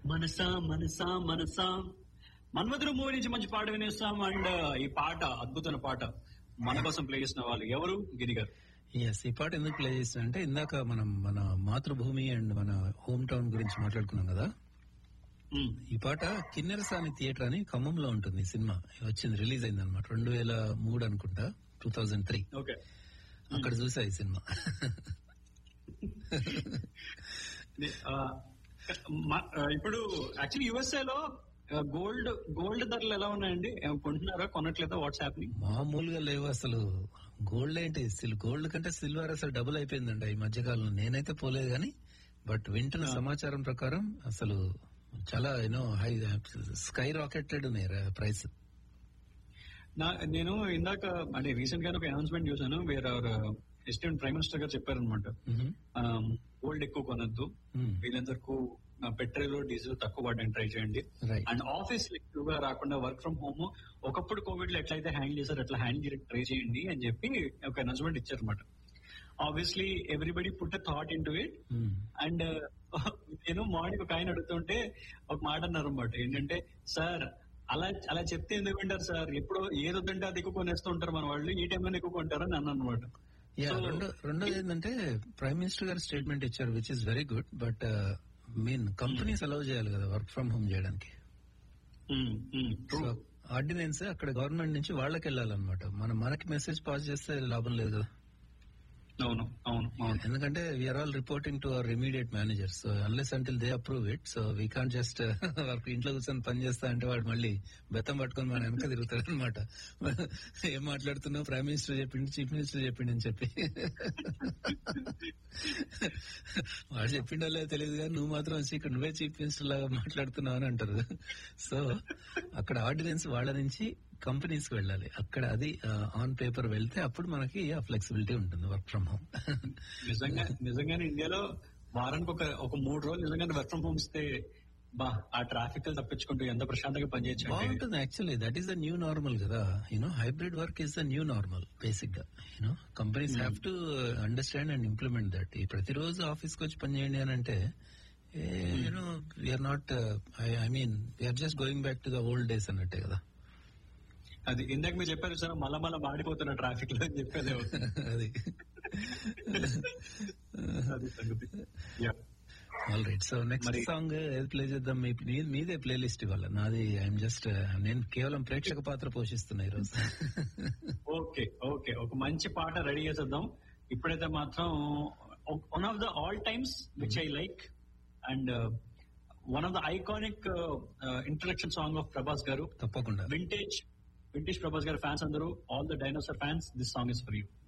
మనసా మనసా మనసా మన్మధుడు movie నుంచి మంచి పాట వినేస్తాం అండ్ ఈ పాట అద్భుతమైన పాట మన కోసం ప్లే చేసిన వాళ్ళు ఎవరు గిరి గారు ఎస్ ఈ పాట ఎందుకు ప్లే చేసిన అంటే ఇందాక మనం మన మాతృభూమి అండ్ మన హోమ్ టౌన్ గురించి మాట్లాడుకున్నాం కదా మ్మ్. ఈ పాట కిన్నెరసాని థియేటర్ అని ఖమ్మంలో ఉంటుంది ఈ సినిమా వచ్చింది రిలీజ్ అయింది అనమాట రెండు వేల మూడు అనుకుంటా టూ థౌజండ్ త్రీ ఓకే అక్కడ చూసా ఈ సినిమా ఆ, మ- ఆ, ఇప్పుడు యాక్చువల్లీ యుఎస్ఏ లో గోల్డ్ గోల్డ్ ధరలు ఎలా ఉన్నాయండి ఏం కొంటున్నారా కొనట్లేదా వాట్స్ హ్యాపెనింగ్ మామూలుగా లేవు అసలు గోల్డ్ ఏంటి సిల్ గోల్డ్ కంటే సిల్వర్ అసలు డబుల్ అయిపోయిందంట ఈ మధ్య కాలంలో నేనైతే పోలేదు కానీ బట్ వింటున్న సమాచారం ప్రకారం అసలు చాలా యూనో హై స్కై రాకెటెడ్ ఉన్నాయి ప్రైస్ నా నేను ఇందాక అంటే రీసెంట్ గా ఒక అనౌన్స్మెంట్ చూసాను వేరే ఎస్టేట్ ప్రైమ్ మినిస్టర్ గారు చెప్పారనమాట గోల్డ్ ఎక్కువ కొనద్దు వీళ్ళందరికీ పెట్రోల్ డీజిల్ తక్కువ వాడడానికి ట్రై చేయండి రైట్ అండ్ ఆఫీస్ ఎక్కువగా రాకుండా వర్క్ ఫ్రం హోమ్ ఒకప్పుడు కోవిడ్ లో ఎట్లయితే హ్యాండిల్ చేశారు అట్లా హ్యాండిల్ చేయడానికి ట్రై చేయండి అని చెప్పి ఒక అనౌన్స్మెంట్ ఇచ్చారనమాట obviously everybody put thought into it and నేను మార్నింగ్ ఒక ఆయన అడుగుతుంటే ఒక మాట అన్నారు అనమాట ఏంటంటే సార్ అలా అలా చెప్తే ఎందుకు వింటారు సార్ ఎప్పుడు ఏది వద్దంటే అది ఎక్కువ కొనేస్తూ ఉంటారు మన వాళ్ళు ఈ టైంలో ఎక్కువ కొంటారని అన్న అనమాట యా So- రెండో రెండోది ఏంటంటే ప్రైమ్ మినిస్టర్ గారు స్టేట్మెంట్ ఇచ్చారు which is very good but mean companies allow చేయాలి కదా వర్క్ ఫ్రమ్ హోమ్ చేయడానికి సో ఆర్డినెన్స్ అక్కడ గవర్నమెంట్ నుంచి వాళ్ళకి వెళ్ళాలన్నమాట మనం మనకి మెసేజ్ పాస్ చేస్తే లాభం లేదు కదా అవును అవును అవును ఎందుకంటే we are all reporting to our immediate managers so unless until they approve it so we can just work ఇంట్లో కూర్చొని పని చేస్తా అంటే వాడు మళ్ళీ బెత్తం పట్టుకొని మన వెనక తిరుగుతాడు అనమాట ఏం మాట్లాడుతున్నావు ప్రైమ్ మినిస్టర్ చెప్పిండు చీఫ్ మినిస్టర్ చెప్పిండు అని చెప్పి వాడు చెప్పిండో లేదో తెలియదు కానీ నువ్వు మాత్రం వచ్చి ఇక్కడ నువ్వే చీఫ్ మినిస్టర్ లాగా మాట్లాడుతున్నావు అని అంటారు సో అక్కడ ఆర్డినెన్స్ వాళ్ళ నుంచి కంపెనీస్ కి వెళ్ళాలి అక్కడ అది ఆన్ పేపర్ వెళ్తే అప్పుడు మనకి ఆ ఫ్లెక్సిబిలిటీ ఉంటుంది వర్క్ ఫ్రమ్ హోమ్ నిజంగా నిజంగానే ఇండియాలో వారానికి ఒక ఒక మూడు రోజులు నిజంగానే వర్క్ ఫ్రం హోమ్ ఇస్తే బా ఆ ట్రాఫిక్ తప్పించుకుంటూ ఎంత ప్రశాంతంగా పనిచేయచ్చు అంటే బాగుంటుంది actually that is the new normal కదా you know hybrid work is the new normal basic గా you know companies have to understand and implement that ఈ ప్రతిరోజు ఆఫీస్ కి వచ్చి పని చేయండి అని అంటే you know we are not I mean we are just going back to the old days అన్నట్టే కదా అది ఇందాక మీరు చెప్పారు సార్ మళ్ళా మళ్ళా మాడిపోతున్న ట్రాఫిక్ లో అని చెప్పేది అది అది సంగతి Yeah. All right so next మరి- సాంగ్ ఏది ప్లే చేద్దాం మీ- మీ- మీదే ప్లే లిస్ట్ ఇవ్వాలి నాది ఐఎమ్ జస్ట్ నేను కేవలం ప్రేక్షక పాత్ర పోషిస్తున్నా ఈరోజు ఓకే ఓకే ఒక మంచి పాట రెడీ చేసేద్దాం ఇప్పుడైతే మాత్రం one of the all times which I like and one of the iconic introduction song of Prabhas గారు తప్పకుండా వింటేజ్ వింటేజ్ ప్రభాస్ గారి ఫ్యాన్స్ అందరూ all the dinosaur fans this song is for you